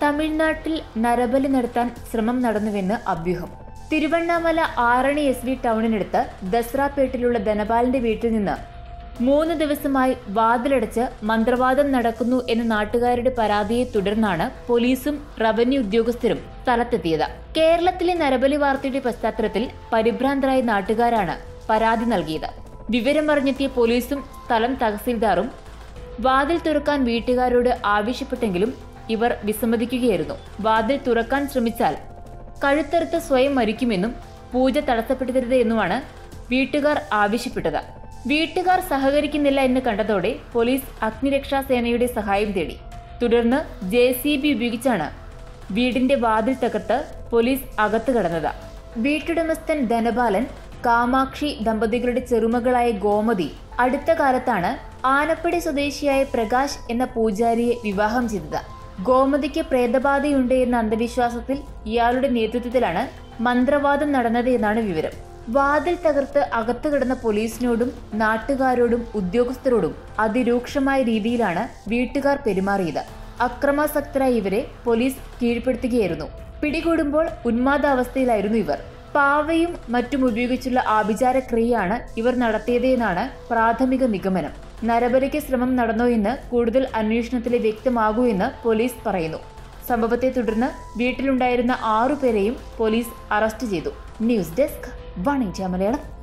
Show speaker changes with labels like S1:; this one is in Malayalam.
S1: തമിഴ്നാട്ടിൽ നരബലി നടത്താൻ ശ്രമം നടന്നുവെന്ന് അഭ്യൂഹം തിരുവണ്ണാമല ആറണി എസ് വി ടൗണിനടുത്ത് ദസ്രാപേട്ടിലുള്ള ധനപാലിന്റെ വീട്ടിൽ നിന്ന് മൂന്ന് ദിവസമായി വാതിലടച്ച് മന്ത്രവാദം നടക്കുന്നു എന്ന നാട്ടുകാരുടെ പരാതിയെ തുടർന്നാണ് പോലീസും റവന്യൂ ഉദ്യോഗസ്ഥരും സ്ഥലത്തെത്തിയത് കേരളത്തിലെ നരബലി വാർത്തയുടെ പശ്ചാത്തലത്തിൽ പരിഭ്രാന്തരായ നാട്ടുകാരാണ് പരാതി നൽകിയത് വിവരമറിഞ്ഞെത്തിയ പോലീസും സ്ഥലം തഹസീൽദാറും വാതിൽ തുറക്കാൻ വീട്ടുകാരോട് ആവശ്യപ്പെട്ടെങ്കിലും ഇവർ വിസമ്മതിക്കുകയായിരുന്നു വാതിൽ തുറക്കാൻ ശ്രമിച്ചാൽ കഴുത്തറുത്ത് സ്വയം മരിക്കുമെന്നും പൂജ തടസ്സപ്പെടുത്തരുത് എന്നുമാണ് വീട്ടുകാർ ആവശ്യപ്പെട്ടത് വീട്ടുകാർ സഹകരിക്കുന്നില്ല എന്ന് കണ്ടതോടെ പോലീസ് അഗ്നിരക്ഷാ സേനയുടെ സഹായം തേടി തുടർന്ന് ജെ സി ബി ഉപയോഗിച്ചാണ് വീടിന്റെ വാതിൽ തകർത്ത് പോലീസ് അകത്ത് കടന്നത് വീട്ടുടമസ്ഥൻ ധനപാലൻ കാമാക്ഷി ദമ്പതികളുടെ ചെറുമകളായ ഗോമതി അടുത്ത കാലത്താണ് ആനപ്പടി സ്വദേശിയായ പ്രകാശ് എന്ന പൂജാരിയെ വിവാഹം ചെയ്തത് ഗോമതിക്ക് പ്രേതബാധയുണ്ട് എന്ന അന്ധവിശ്വാസത്തിൽ ഇയാളുടെ നേതൃത്വത്തിലാണ് മന്ത്രവാദം നടന്നത് എന്നാണ് വിവരം വാതിൽ തകർത്ത് അകത്തു കിടന്ന പോലീസിനോടും നാട്ടുകാരോടും ഉദ്യോഗസ്ഥരോടും അതിരൂക്ഷമായ രീതിയിലാണ് വീട്ടുകാർ പെരുമാറിയത് അക്രമാസക്തരായ ഇവരെ പോലീസ് കീഴ്പ്പെടുത്തുകയായിരുന്നു പിടികൂടുമ്പോൾ ഉന്മാദാവസ്ഥയിലായിരുന്നു ഇവർ പാവയും മറ്റും ഉപയോഗിച്ചുള്ള ആഭിചാരക്രിയയാണ് ഇവർ നടത്തിയത് എന്നാണ് പ്രാഥമിക നിഗമനം നരബലിക്ക് ശ്രമം നടന്നോ എന്ന് കൂടുതൽ അന്വേഷണത്തിലെ വ്യക്തമാകൂ എന്ന് പോലീസ് പറയുന്നു സംഭവത്തെ തുടർന്ന് വീട്ടിലുണ്ടായിരുന്ന ആറുപേരെയും പോലീസ് അറസ്റ്റ് ചെയ്തു news desk one India Malayalam